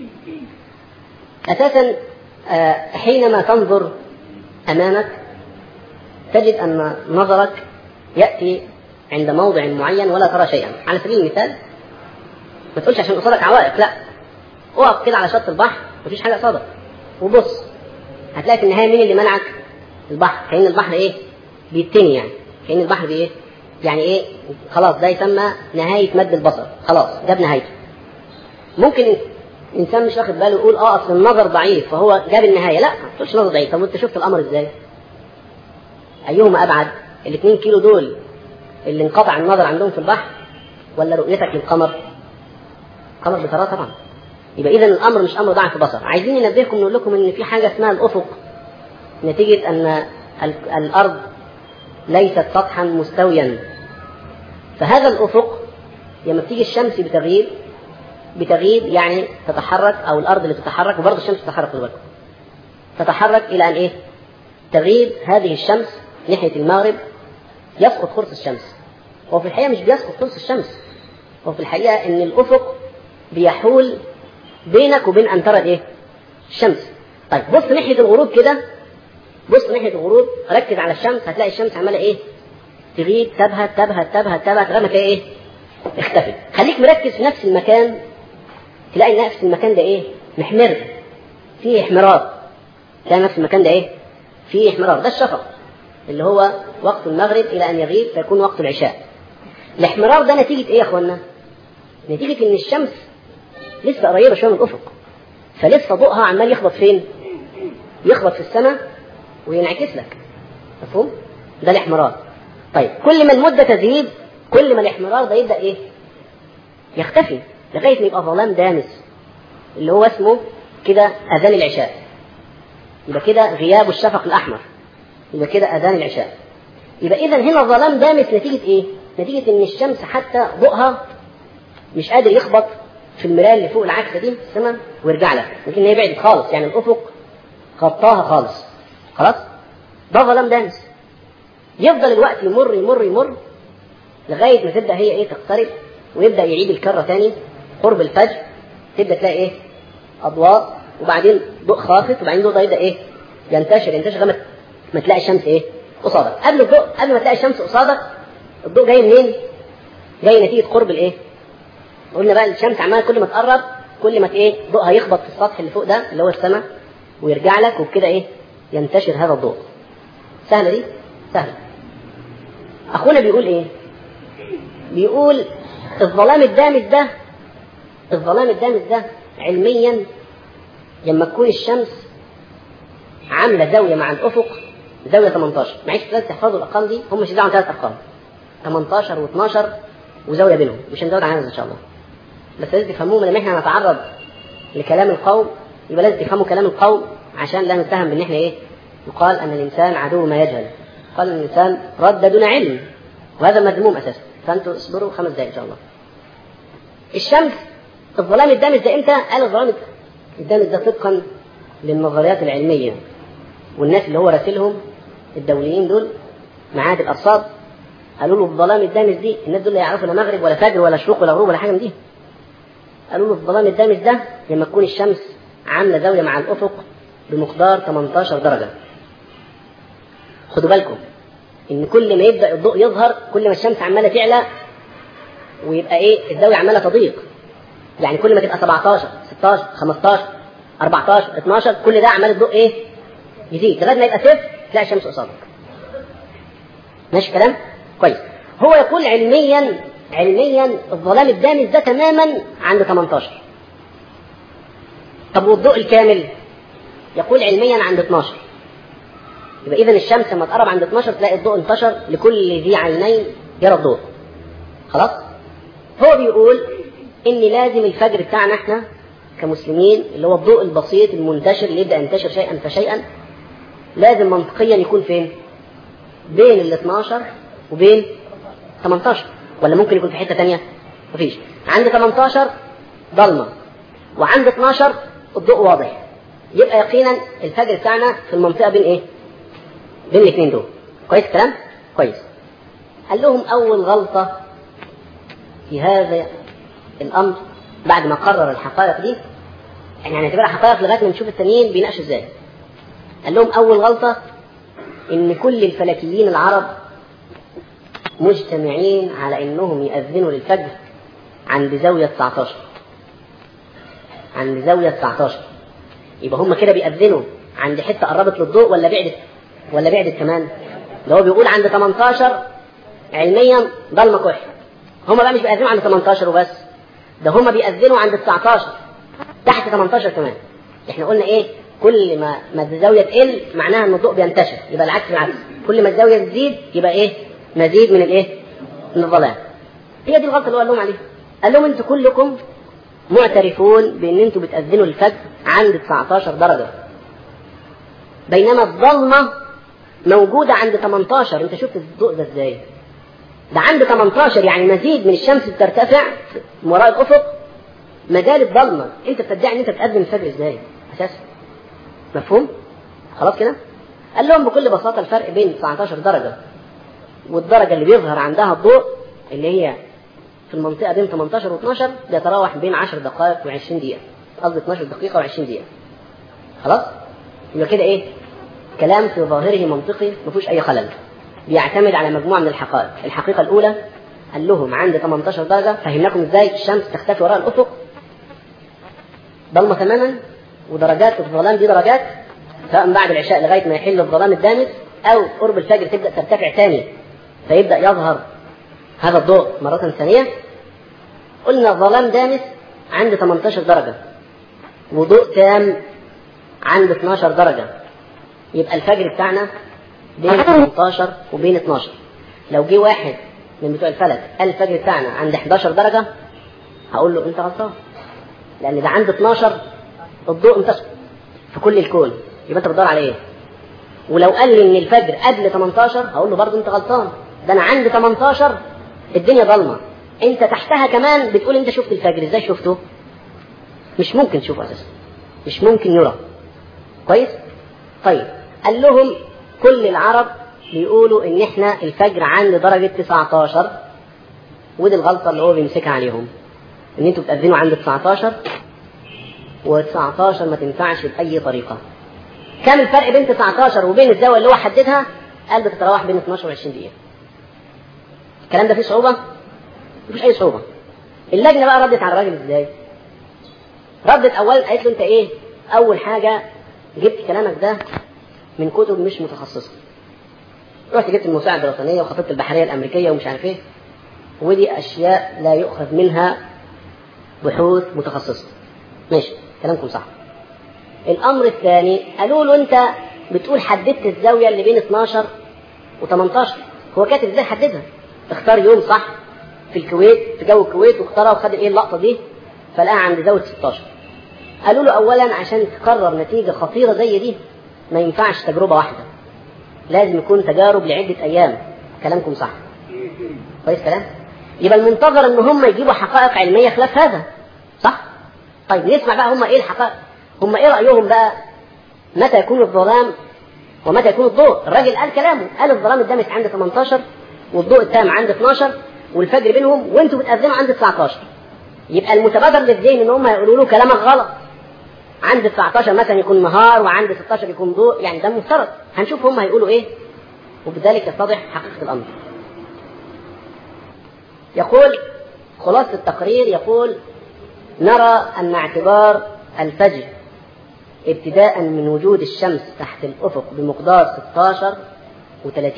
اساسا حينما تنظر امامك تجد ان نظرك ياتي عند موضع معين ولا ترى شيئا على سبيل المثال ما تقولش عشان قصادك عوائق لا اقف كده على شط البحر مفيش حاجه قصادك وبص هتلاقي في النهايه مين اللي منعك البحر كأن البحر ايه بيتني يعني كأن البحر بايه يعني ايه خلاص ده يسمى نهاية مد البصر خلاص جاب نهايته ممكن انسان مش واخد باله يقول اه اصل النظر ضعيف فهو جاب النهايه لا ما تقولش نظر ضعيف طب انت شفت الامر ازاي ايهما ابعد الاثنين كيلو دول اللي انقطع النظر عندهم في البحر ولا رؤيتك للقمر القمر بتراه طبعا يبقى اذا الامر مش امر ضعف بصر عايزين ننبهكم نقول لكم ان في حاجه اسمها الافق نتيجه ان الارض ليست سطحا مستويا فهذا الافق لما بتيجي الشمس بتغيب بتغيب يعني تتحرك او الارض اللي تتحرك وبرضه الشمس تتحرك في الوقت تتحرك الى ان ايه تغيب هذه الشمس ناحيه المغرب يسقط قرص الشمس هو في الحقيقه مش بيسقط قرص الشمس هو في الحقيقه ان الافق بيحول بينك وبين ان ترى ايه الشمس طيب بص ناحيه الغروب كده بص ناحيه الغروب ركز على الشمس هتلاقي الشمس عماله ايه تغيب تبهت تبهت تبهت تبهت لغايه ما تلاقي ايه اختفت خليك مركز في نفس المكان تلاقي نفس المكان ده ايه محمر فيه احمرار تلاقي نفس المكان ده ايه فيه احمرار ده الشفق اللي هو وقت المغرب الى ان يغيب فيكون وقت العشاء الاحمرار ده نتيجه ايه يا اخوانا نتيجه ان الشمس لسه قريبه شويه من الافق فلسه ضوءها عمال يخبط فين يخبط في السماء وينعكس لك مفهوم ده الاحمرار طيب كل ما المده تزيد كل ما الاحمرار ده يبدا ايه يختفي لغايه ما يبقى ظلام دامس اللي هو اسمه كده اذان العشاء يبقى كده غياب الشفق الاحمر يبقى كده اذان العشاء يبقى اذا هنا ظلام دامس نتيجه ايه نتيجه ان الشمس حتى ضوءها مش قادر يخبط في المرايه اللي فوق العكسه دي في السماء ويرجع لك يمكن هي بعدت خالص يعني الافق غطاها خالص خلاص ده ظلام دامس يفضل الوقت يمر يمر يمر لغايه ما تبدا هي ايه تقترب ويبدا يعيد الكره تاني قرب الفجر تبدا تلاقي ايه اضواء وبعدين ضوء خافت وبعدين الضوء ده يبدا ايه ينتشر ينتشر لغايه ما تلاقي الشمس ايه قصادك قبل الضوء قبل ما تلاقي الشمس قصادك الضوء جاي منين؟ جاي نتيجه قرب الايه؟ قلنا بقى الشمس عماله كل ما تقرب كل ما ايه ضوءها يخبط في السطح اللي فوق ده اللي هو السماء ويرجع لك وبكده ايه ينتشر هذا الضوء سهله دي سهله اخونا بيقول ايه بيقول الظلام الدامس ده الظلام الدامس ده علميا لما تكون الشمس عامله زاويه مع الافق زاويه 18 معيش ثلاث تحفظوا الارقام دي هم مش دعوه ثلاث ارقام 18 و12 وزاويه بينهم مش هنزود عنها ان شاء الله بس لازم تفهموه لما احنا نتعرض لكلام القوم يبقى لازم تفهموا كلام القوم عشان لا نتهم بان احنا ايه يقال ان الانسان عدو ما يجهل قال ان الانسان رد دون علم وهذا مذموم اساسا فانتوا اصبروا خمس دقائق ان شاء الله الشمس الظلام الدامس ده امتى؟ قال الظلام الدامس ده طبقا للنظريات العلميه والناس اللي هو راسلهم الدوليين دول معاهد الارصاد قالوا له الظلام الدامس دي الناس دول لا يعرفوا لا مغرب ولا فجر ولا شروق ولا غروب ولا حاجه من دي قالوا له الظلام الدامس ده لما تكون الشمس عامله زاويه مع الافق بمقدار 18 درجه خدوا بالكم ان كل ما يبدا الضوء يظهر كل ما الشمس عماله تعلى ويبقى ايه الزاويه عماله تضيق يعني كل ما تبقى 17 16 15 14 12 كل ده عمال الضوء ايه يزيد لغايه ما يبقى صفر تلاقي الشمس قصادك ماشي كلام كويس هو يقول علميا علميا الظلام الدامس ده تماما عند 18 طب والضوء الكامل يقول علميا عند 12 يبقى اذا الشمس لما تقرب عند 12 تلاقي الضوء انتشر لكل ذي عينين يرى الضوء خلاص هو بيقول ان لازم الفجر بتاعنا احنا كمسلمين اللي هو الضوء البسيط المنتشر اللي يبدا ينتشر شيئا فشيئا لازم منطقيا يكون فين؟ بين ال 12 وبين 18 ولا ممكن يكون في حته ثانيه؟ مفيش عند 18 ضلمه وعند 12 الضوء واضح يبقى يقينا الفجر بتاعنا في المنطقه بين ايه؟ بين الاثنين دول كويس الكلام؟ كويس قال لهم اول غلطه في هذا الامر بعد ما قرر الحقائق دي احنا هنعتبرها حقائق لغايه ما نشوف التانيين بيناقشوا ازاي قال لهم اول غلطه ان كل الفلكيين العرب مجتمعين على انهم يأذنوا للفجر عند زاويه 19 عند زاويه 19 يبقى هم كده بيأذنوا عند حته قربت للضوء ولا بعدت ولا بعدت كمان ده هو بيقول عند 18 علميا ضلمه كحل هم بقى مش بيأذنوا عند 18 وبس ده هم بيأذنوا عند 19 تحت 18 كمان احنا قلنا ايه كل ما ما الزاويه تقل معناها ان الضوء بينتشر يبقى العكس العكس كل ما الزاويه تزيد يبقى ايه مزيد من الايه من الظلام هي دي الغلطه اللي هو قال لهم عليها قال لهم انتوا كلكم معترفون بان انتوا بتأذنوا الفجر عند 19 درجه بينما الظلمه موجوده عند 18 انت شفت الضوء ده ازاي ده عند 18 يعني مزيد من الشمس بترتفع من وراء الافق مجال الضلمه انت بتدعي ان انت بتأذن الفجر ازاي اساسا مفهوم خلاص كده قال لهم بكل بساطه الفرق بين 19 درجه والدرجه اللي بيظهر عندها الضوء اللي هي في المنطقه بين 18 و12 بيتراوح بين 10 دقائق و20 دقيقه قصدي 12 دقيقه و20 دقيقه خلاص يبقى كده ايه كلام في ظاهره منطقي ما فيهوش اي خلل بيعتمد على مجموعه من الحقائق الحقيقه الاولى قال لهم عند 18 درجه فهمناكم ازاي الشمس تختفي وراء الافق ضلمه تماما ودرجات الظلام دي درجات سواء بعد العشاء لغايه ما يحل الظلام الدامس او قرب الفجر تبدا ترتفع ثاني فيبدا يظهر هذا الضوء مره ثانيه قلنا ظلام دامس عند 18 درجه وضوء تام عند 12 درجه يبقى الفجر بتاعنا بين 18 وبين 12 لو جه واحد من بتوع الفلك قال الفجر بتاعنا عند 11 درجه هقول له انت غلطان لان ده عند 12 الضوء انتشر في كل الكون يبقى انت بتدور على ايه؟ ولو قال لي ان الفجر قبل 18 هقول له برضه انت غلطان ده انا عند 18 الدنيا ضلمه انت تحتها كمان بتقول انت شفت الفجر ازاي شفته؟ مش ممكن تشوفه اساسا مش ممكن يرى كويس طيب قال لهم كل العرب بيقولوا ان احنا الفجر عند درجة 19 ودي الغلطة اللي هو بيمسكها عليهم ان انتوا بتأذنوا عند 19 و19 ما تنفعش بأي طريقة كم الفرق بين 19 وبين الزاوية اللي هو حددها قال بتتراوح بين 12 و 20 دقيقة الكلام ده فيه صعوبة؟ مفيش أي صعوبة اللجنة بقى ردت على الراجل ازاي؟ ردت أولا قالت له أنت إيه؟ أول حاجة جبت كلامك ده من كتب مش متخصصة رحت جبت الموسوعة البريطانية وخطيبة البحرية الأمريكية ومش عارف إيه ودي أشياء لا يؤخذ منها بحوث متخصصة ماشي كلامكم صح الأمر الثاني قالوا له أنت بتقول حددت الزاوية اللي بين 12 و18 هو كاتب ازاي حددها اختار يوم صح في الكويت في جو الكويت واختارها وخد ايه اللقطة دي فلقاها عند زاوية 16 قالوا له أولا عشان تقرر نتيجة خطيرة زي دي ما ينفعش تجربة واحدة لازم يكون تجارب لعدة أيام كلامكم صح كويس كلام يبقى المنتظر ان هم يجيبوا حقائق علمية خلاف هذا صح طيب نسمع بقى هم ايه الحقائق هم ايه رأيهم بقى متى يكون الظلام ومتى يكون الضوء الراجل قال كلامه قال الظلام الدامس عند 18 والضوء التام عند 12 والفجر بينهم وانتوا بتأذنوا عند 19 يبقى المتبادر للذهن ان هم يقولوا له كلامك غلط عند 19 مثلا يكون نهار وعند 16 يكون ضوء يعني ده مفترض هنشوف هم هيقولوا ايه وبذلك يتضح حقيقة الأمر يقول خلاصة التقرير يقول نرى أن اعتبار الفجر ابتداء من وجود الشمس تحت الأفق بمقدار 16 و30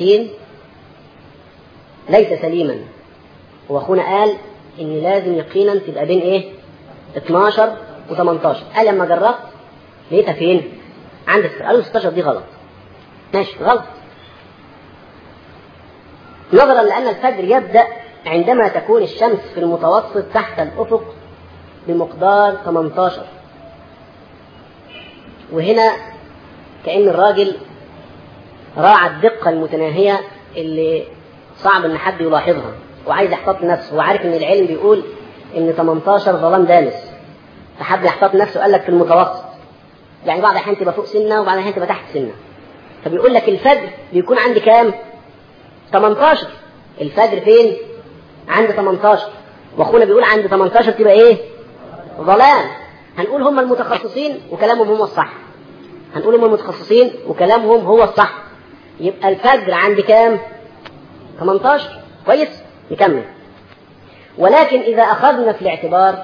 ليس سليما واخونا قال ان لازم يقينا تبقى بين ايه 12 و18 قال لما جربت لقيتها فين عند قالوا 16 دي غلط ماشي غلط نظرا لان الفجر يبدا عندما تكون الشمس في المتوسط تحت الافق بمقدار 18 وهنا كأن الراجل راعى الدقة المتناهية اللي صعب ان حد يلاحظها وعايز يحتاط نفسه وعارف ان العلم بيقول ان 18 ظلام دامس فحب يحتاط نفسه قال لك في المتوسط يعني بعض الاحيان تبقى فوق سنه وبعض الاحيان تبقى تحت سنه فبيقول لك الفجر بيكون عند كام 18 الفجر فين عند 18 واخونا بيقول عند 18 تبقى ايه ظلام هنقول هم المتخصصين وكلامهم هم الصح هنقول هم المتخصصين وكلامهم هو الصح يبقى الفجر عند كام 18 كويس نكمل ولكن إذا أخذنا في الاعتبار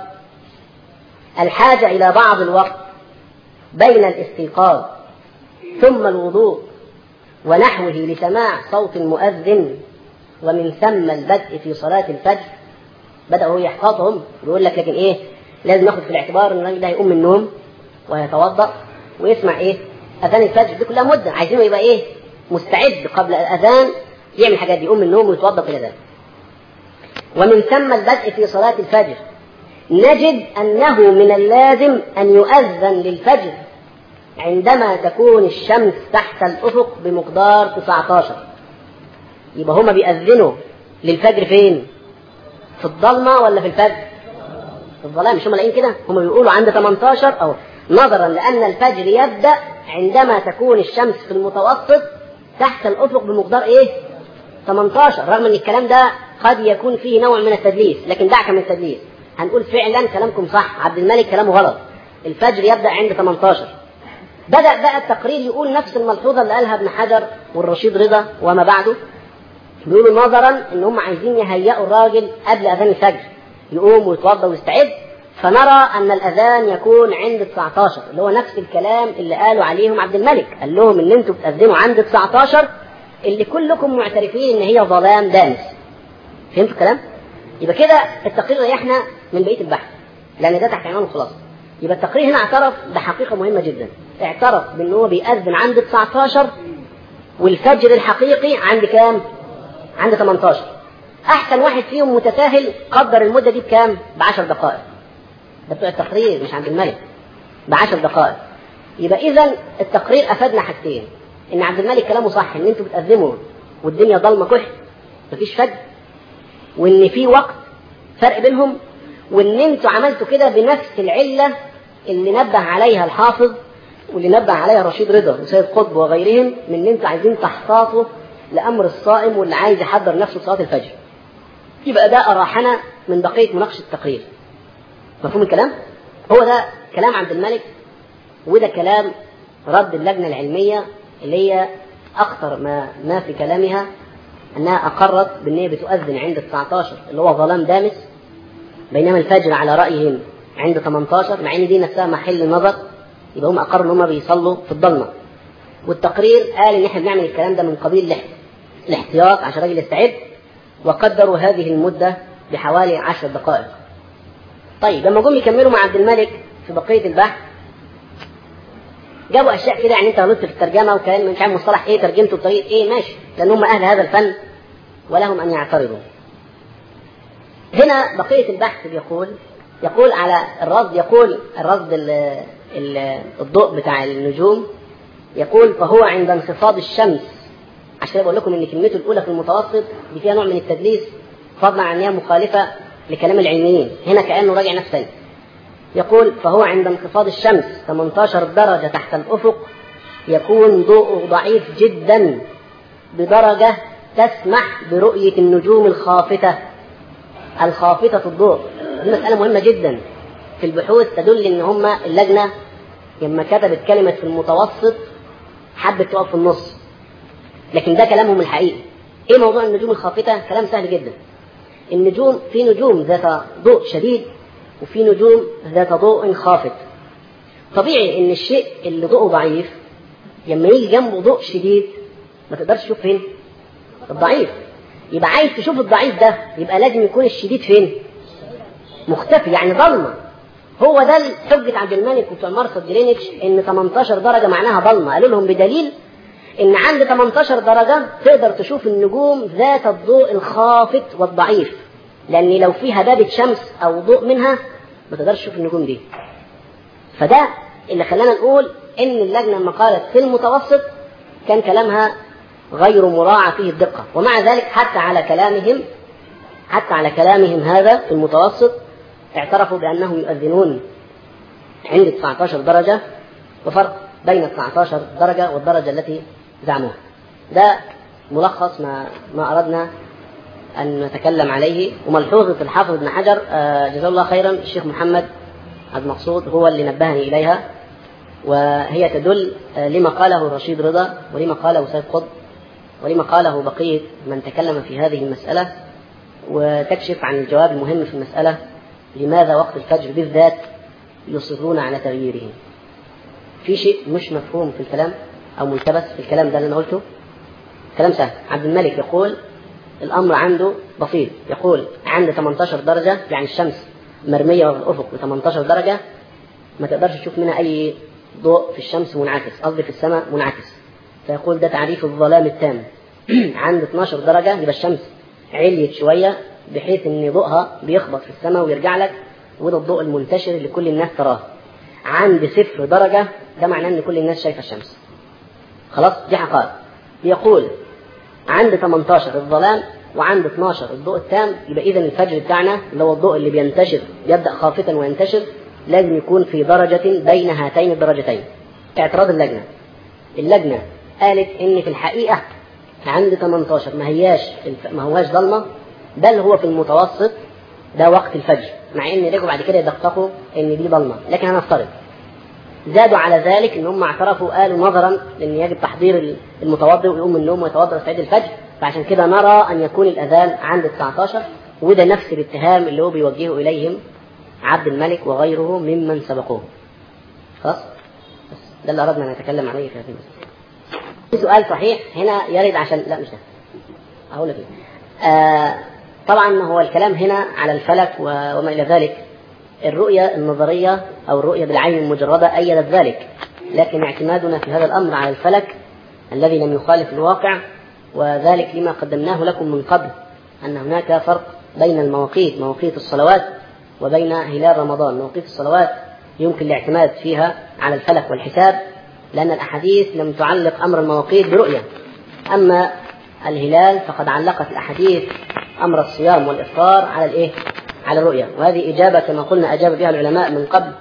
الحاجة إلى بعض الوقت بين الاستيقاظ ثم الوضوء ونحوه لسماع صوت المؤذن ومن ثم البدء في صلاة الفجر بدأ هو يحفظهم ويقول لك لكن إيه لازم ناخد في الاعتبار إن الراجل ده هيقوم من النوم ويتوضأ ويسمع إيه أذان الفجر دي كلها مدة عايزينه يبقى إيه مستعد قبل الأذان يعمل الحاجات دي يقوم من النوم ويتوضأ في الأذان ومن ثم البدء في صلاة الفجر نجد أنه من اللازم أن يؤذن للفجر عندما تكون الشمس تحت الأفق بمقدار 19 يبقى هما بيأذنوا للفجر فين؟ في الضلمة ولا في الفجر؟ في الظلام مش هما لاقيين كده؟ هما بيقولوا عند 18 أو نظرا لأن الفجر يبدأ عندما تكون الشمس في المتوسط تحت الأفق بمقدار إيه؟ 18 رغم أن الكلام ده قد يكون فيه نوع من التدليس لكن دعك من التدليس هنقول فعلا كلامكم صح عبد الملك كلامه غلط الفجر يبدأ عند 18 بدأ بقى التقرير يقول نفس الملحوظة اللي قالها ابن حجر والرشيد رضا وما بعده بيقولوا نظرا ان هم عايزين يهيئوا الراجل قبل اذان الفجر يقوم ويتوضا ويستعد فنرى ان الاذان يكون عند 19 اللي هو نفس الكلام اللي قالوا عليهم عبد الملك قال لهم ان انتوا بتاذنوا عند 19 اللي كلكم معترفين ان هي ظلام دامس فهمتوا الكلام يبقى كده التقرير ريحنا من بقيه البحث لان ده تحت عنوان الخلاصه يبقى التقرير هنا اعترف بحقيقه مهمه جدا اعترف بان هو بيأذن عند 19 والفجر الحقيقي عند كام عند 18 احسن واحد فيهم متساهل قدر المده دي بكام ب 10 دقائق ده بتوع التقرير مش عند الملك ب 10 دقائق يبقى اذا التقرير افادنا حاجتين ان عبد الملك كلامه صح ان انتوا بتأذنوا والدنيا ضلمه كحل مفيش فجر وان في وقت فرق بينهم وان انتوا عملتوا كده بنفس العله اللي نبه عليها الحافظ واللي نبه عليها رشيد رضا وسيد قطب وغيرهم من ان انتوا عايزين تحتاطوا لامر الصائم واللي عايز يحضر نفسه لصلاه الفجر. يبقى ده اراحنا من بقيه مناقشه التقرير. مفهوم الكلام؟ هو ده كلام عبد الملك وده كلام رد اللجنه العلميه اللي هي اخطر ما ما في كلامها انها اقرت بان هي بتؤذن عند 19 اللي هو ظلام دامس بينما الفجر على رايهم عند 18 مع ان دي نفسها محل نظر يبقى هم اقروا ان هم بيصلوا في الضلمه والتقرير قال ان احنا بنعمل الكلام ده من قبيل الاحت- الاحتياط عشان الراجل يستعد وقدروا هذه المده بحوالي 10 دقائق طيب لما جم يكملوا مع عبد الملك في بقيه البحث جابوا اشياء كده يعني انت غلطت في الترجمه وكلام مش عارف مصطلح ايه ترجمته بطريقه ايه ماشي لان هم اهل هذا الفن ولهم ان يعترضوا هنا بقيه البحث بيقول يقول على الرصد يقول الرصد ال- ال- الضوء بتاع النجوم يقول فهو عند انخفاض الشمس عشان كده بقول لكم ان كلمته الاولى في المتوسط دي فيها نوع من التدليس فضلا عن ان هي مخالفه لكلام العلميين هنا كانه راجع نفسه يقول فهو عند انخفاض الشمس 18 درجة تحت الأفق يكون ضوءه ضعيف جدا بدرجة تسمح برؤية النجوم الخافتة الخافتة الضوء دي مسألة مهمة جدا في البحوث تدل ان هم اللجنة لما كتبت كلمة في المتوسط حبت تقف في النص لكن ده كلامهم الحقيقي ايه موضوع النجوم الخافتة كلام سهل جدا النجوم في نجوم ذات ضوء شديد وفي نجوم ذات ضوء خافت طبيعي ان الشيء اللي ضوءه ضعيف لما يجي جنبه ضوء شديد ما تقدرش تشوف فين الضعيف يبقى عايز تشوف الضعيف ده يبقى لازم يكون الشديد فين مختفي يعني ضلمه هو ده حجة عبد الملك وبتوع مرصد جرينتش ان 18 درجة معناها ضلمة قالوا لهم بدليل ان عند 18 درجة تقدر تشوف النجوم ذات الضوء الخافت والضعيف لان لو في هبابة شمس او ضوء منها ما تقدرش تشوف النجوم دي فده اللي خلانا نقول ان اللجنة لما قالت في المتوسط كان كلامها غير مراعى فيه الدقة ومع ذلك حتى على كلامهم حتى على كلامهم هذا في المتوسط اعترفوا بأنهم يؤذنون عند 19 درجة وفرق بين 19 درجة والدرجة التي زعموها ده ملخص ما ما أردنا أن نتكلم عليه وملحوظة الحافظ ابن حجر آه، جزاه الله خيرا الشيخ محمد عبد المقصود هو اللي نبهني إليها وهي تدل آه، لما قاله رشيد رضا ولما قاله سيد قطب ولما قاله بقية من تكلم في هذه المسألة وتكشف عن الجواب المهم في المسألة لماذا وقت الفجر بالذات يصرون على تغييره في شيء مش مفهوم في الكلام أو ملتبس في الكلام ده اللي أنا قلته كلام سهل عبد الملك يقول الأمر عنده بسيط يقول عند 18 درجة يعني الشمس مرمية في الأفق ب 18 درجة ما تقدرش تشوف منها أي ضوء في الشمس منعكس قصدي في السماء منعكس فيقول ده تعريف الظلام التام عند 12 درجة يبقى الشمس عليت شوية بحيث ان ضوءها بيخبط في السماء ويرجع لك وده الضوء المنتشر اللي كل الناس تراه عند صفر درجة ده معناه ان كل الناس شايفة الشمس خلاص دي حقائق يقول عند 18 الظلام وعند 12 الضوء التام يبقى اذا الفجر بتاعنا اللي هو الضوء اللي بينتشر يبدا خافتا وينتشر لازم يكون في درجة بين هاتين الدرجتين اعتراض اللجنة اللجنة قالت ان في الحقيقة عند 18 ما هياش ما هواش ظلمة بل هو في المتوسط ده وقت الفجر مع ان رجعوا بعد كده يدققوا ان دي ظلمة لكن هنفترض زادوا على ذلك ان هم اعترفوا قالوا نظرا لان يجب تحضير المتوضئ ويقوم من النوم ويتوضا ويستعد الفجر فعشان كده نرى ان يكون الاذان عند 19 وده نفس الاتهام اللي هو بيوجهه اليهم عبد الملك وغيره ممن سبقوه خلاص بس ده اللي اردنا ان نتكلم عليه في هذه المسألة في سؤال صحيح هنا يرد عشان لا مش ده اقول لك إيه. آه طبعا هو الكلام هنا على الفلك و- وما الى ذلك الرؤية النظرية أو الرؤية بالعين المجردة أيدت ذلك لكن اعتمادنا في هذا الأمر على الفلك الذي لم يخالف الواقع وذلك لما قدمناه لكم من قبل أن هناك فرق بين المواقيت مواقيت الصلوات وبين هلال رمضان مواقيت الصلوات يمكن الاعتماد فيها على الفلك والحساب لأن الأحاديث لم تعلق أمر المواقيت برؤية أما الهلال فقد علقت الأحاديث أمر الصيام والإفطار على الإيه؟ على الرؤية وهذه إجابة كما قلنا أجاب بها العلماء من قبل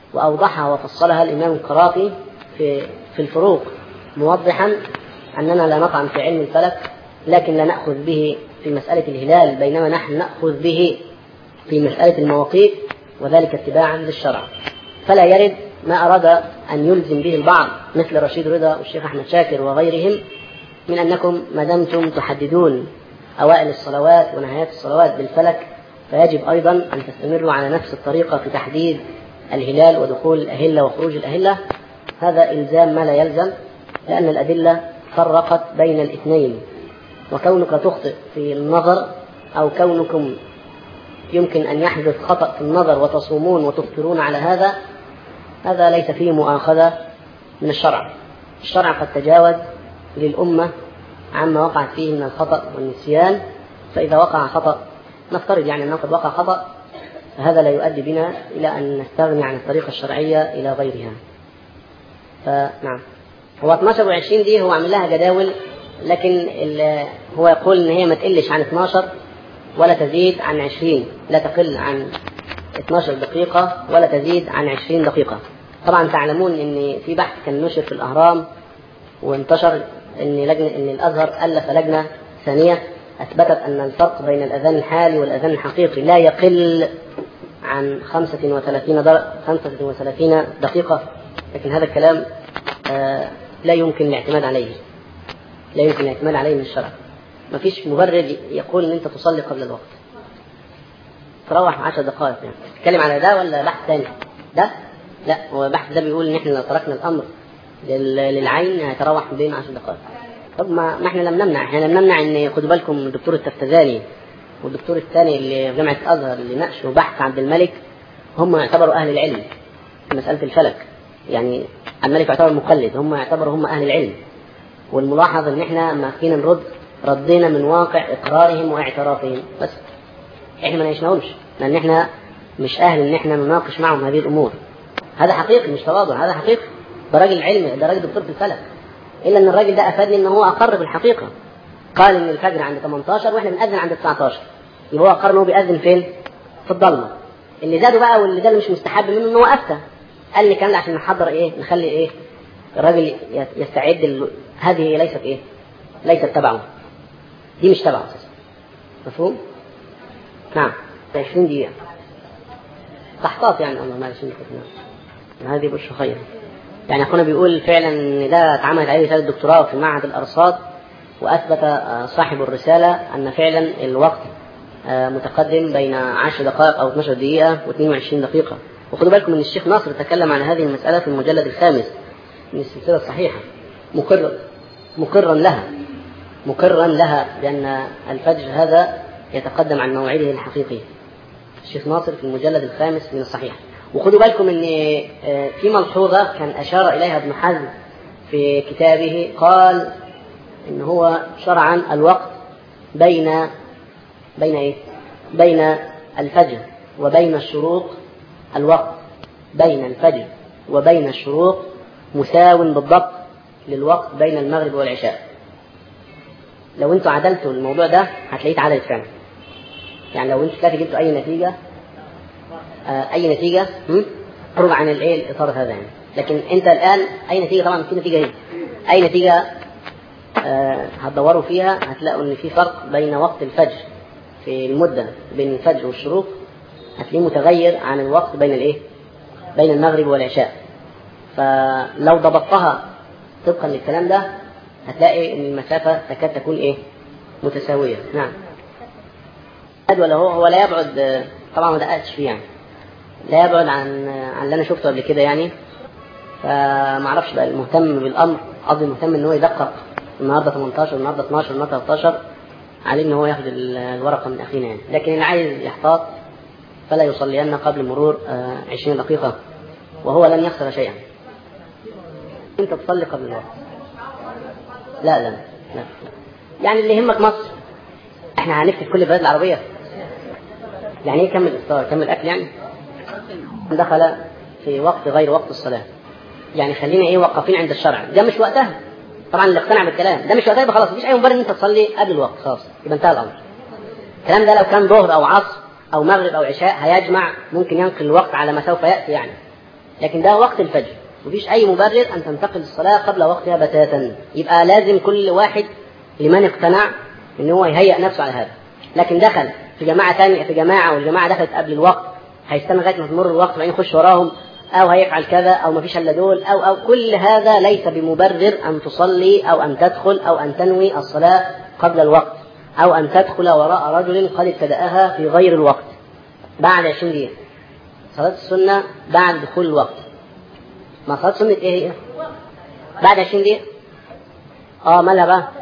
وأوضحها وفصلها الإمام القرافي في في الفروق موضحا أننا لا نطعن في علم الفلك لكن لا نأخذ به في مسألة الهلال بينما نحن نأخذ به في مسألة المواقيت وذلك اتباعا للشرع فلا يرد ما أراد أن يلزم به البعض مثل رشيد رضا والشيخ أحمد شاكر وغيرهم من أنكم ما دمتم تحددون أوائل الصلوات ونهايات الصلوات بالفلك فيجب أيضا أن تستمروا على نفس الطريقة في تحديد الهلال ودخول الأهلة وخروج الأهلة هذا إلزام ما لا يلزم لأن الأدلة فرقت بين الاثنين وكونك تخطئ في النظر أو كونكم يمكن أن يحدث خطأ في النظر وتصومون وتفطرون على هذا هذا ليس فيه مؤاخذة من الشرع الشرع قد تجاوز للأمة عما وقعت فيه من الخطأ والنسيان فإذا وقع خطأ نفترض يعني أنه قد وقع خطأ فهذا لا يؤدي بنا إلى أن نستغني عن الطريقة الشرعية إلى غيرها فنعم هو 12 و20 دي هو عامل لها جداول لكن هو يقول ان هي ما تقلش عن 12 ولا تزيد عن 20 لا تقل عن 12 دقيقة ولا تزيد عن 20 دقيقة طبعا تعلمون ان في بحث كان نشر في الاهرام وانتشر ان لجنة ان الازهر الف لجنة ثانية اثبتت ان الفرق بين الاذان الحالي والاذان الحقيقي لا يقل عن 35 در... 35 دقيقة لكن هذا الكلام آه لا يمكن الاعتماد عليه لا يمكن الاعتماد عليه من الشرع ما فيش مبرر يقول ان انت تصلي قبل الوقت تروح 10 دقائق يعني تتكلم على ده ولا بحث ثاني ده لا هو البحث ده بيقول ان احنا لو تركنا الامر للعين هيتراوح بين 10 دقائق طب ما, ما احنا لم نمنع احنا لم نمنع ان خدوا بالكم الدكتور التفتزاني والدكتور الثاني اللي في جامعه الازهر اللي ناقشوا بحث عبد الملك هم يعتبروا اهل العلم في مساله الفلك يعني الملك يعتبر مقلد هم يعتبروا هم اهل العلم والملاحظ ان احنا لما فينا نرد ردينا من واقع اقرارهم واعترافهم بس احنا ما نعيشناهمش لان احنا مش اهل ان احنا نناقش معهم هذه الامور هذا حقيقي مش تواضع هذا حقيقي ده راجل علمي ده راجل دكتور في الفلك الا ان الراجل ده افادني ان هو اقر بالحقيقه قال ان الفجر عند 18 واحنا بنأذن عند 19 يبقى هو اقر ان هو بيأذن فين؟ في الضلمه اللي زادوا بقى واللي ده اللي مش مستحب منه ان هو افتى قال لي الكلام ده عشان نحضر ايه نخلي ايه الراجل يستعد ال... هذه ليست ايه ليست تبعه دي مش تبعه اساسا مفهوم نعم 20 دقيقه تحتاط يعني الله ما 20 دقيقه هذه بشر خير يعني اخونا بيقول فعلا ان ده اتعملت عليه رساله دكتوراه في معهد الارصاد واثبت صاحب الرساله ان فعلا الوقت متقدم بين 10 دقائق او 12 دقيقه و22 دقيقه وخدوا بالكم ان الشيخ ناصر تكلم عن هذه المساله في المجلد الخامس من السلسله الصحيحه مقرا مقرا لها مقرا لها بان الفجر هذا يتقدم عن موعده الحقيقي الشيخ ناصر في المجلد الخامس من الصحيح وخدوا بالكم ان في ملحوظه كان اشار اليها ابن حزم في كتابه قال ان هو شرعا الوقت بين بين ايه؟ بين الفجر وبين الشروق الوقت بين الفجر وبين الشروق مساو بالضبط للوقت بين المغرب والعشاء لو انتوا عدلتوا الموضوع ده هتلاقيه اتعدلت فعلا يعني لو انتوا كده جبتوا اي نتيجه آه اي نتيجه خرج عن الايه الاطار هذا يعني لكن انت الان اي نتيجه طبعا في نتيجه هنا اي نتيجه آه هتدوروا فيها هتلاقوا ان في فرق بين وقت الفجر في المده بين الفجر والشروق هتلاقيه متغير عن الوقت بين الايه بين المغرب والعشاء فلو ضبطتها طبقا للكلام ده هتلاقي ان المسافه تكاد تكون ايه متساويه نعم ولا هو هو لا يبعد طبعا ما دققتش فيه يعني لا يبعد عن عن اللي انا شفته قبل كده يعني فما اعرفش بقى المهتم بالامر قصدي مهتم ان هو يدقق النهارده 18 النهارده 12 النهارده 13 عليه ان هو ياخد الورقه من اخينا يعني لكن اللي عايز يحتاط فلا يصلين قبل مرور 20 دقيقه وهو لن يخسر شيئا انت تصلي قبل الوقت لا لا لا يعني اللي يهمك مصر احنا هنفتي في كل البلاد العربيه يعني ايه كمل افطار كمل اكل يعني دخل في وقت غير وقت الصلاه يعني خلينا ايه واقفين عند الشرع ده مش وقتها طبعا اللي اقتنع بالكلام ده مش وقتها يبقى خلاص مفيش اي مبرر ان انت تصلي قبل الوقت خلاص يبقى انتهى الامر الكلام ده لو كان ظهر او عصر او مغرب او عشاء هيجمع ممكن ينقل الوقت على ما سوف ياتي يعني لكن ده وقت الفجر مفيش أي مبرر أن تنتقل الصلاة قبل وقتها بتاتا يبقى لازم كل واحد لمن اقتنع ان هو يهيئ نفسه على هذا لكن دخل في جماعة ثانية في جماعة والجماعة دخلت قبل الوقت هيستنى لغاية ما تمر الوقت وبعدين يخش وراهم أو هيفعل كذا أو ما فيش إلا دول أو أو كل هذا ليس بمبرر أن تصلي أو أن تدخل أو أن تنوي الصلاة قبل الوقت أو أن تدخل وراء رجل قد ابتدأها في غير الوقت بعد 20 دقيقة صلاة السنة بعد دخول الوقت ما صلاة سنة إيه هي؟ بعد 20 دقيقة اه مالها بقى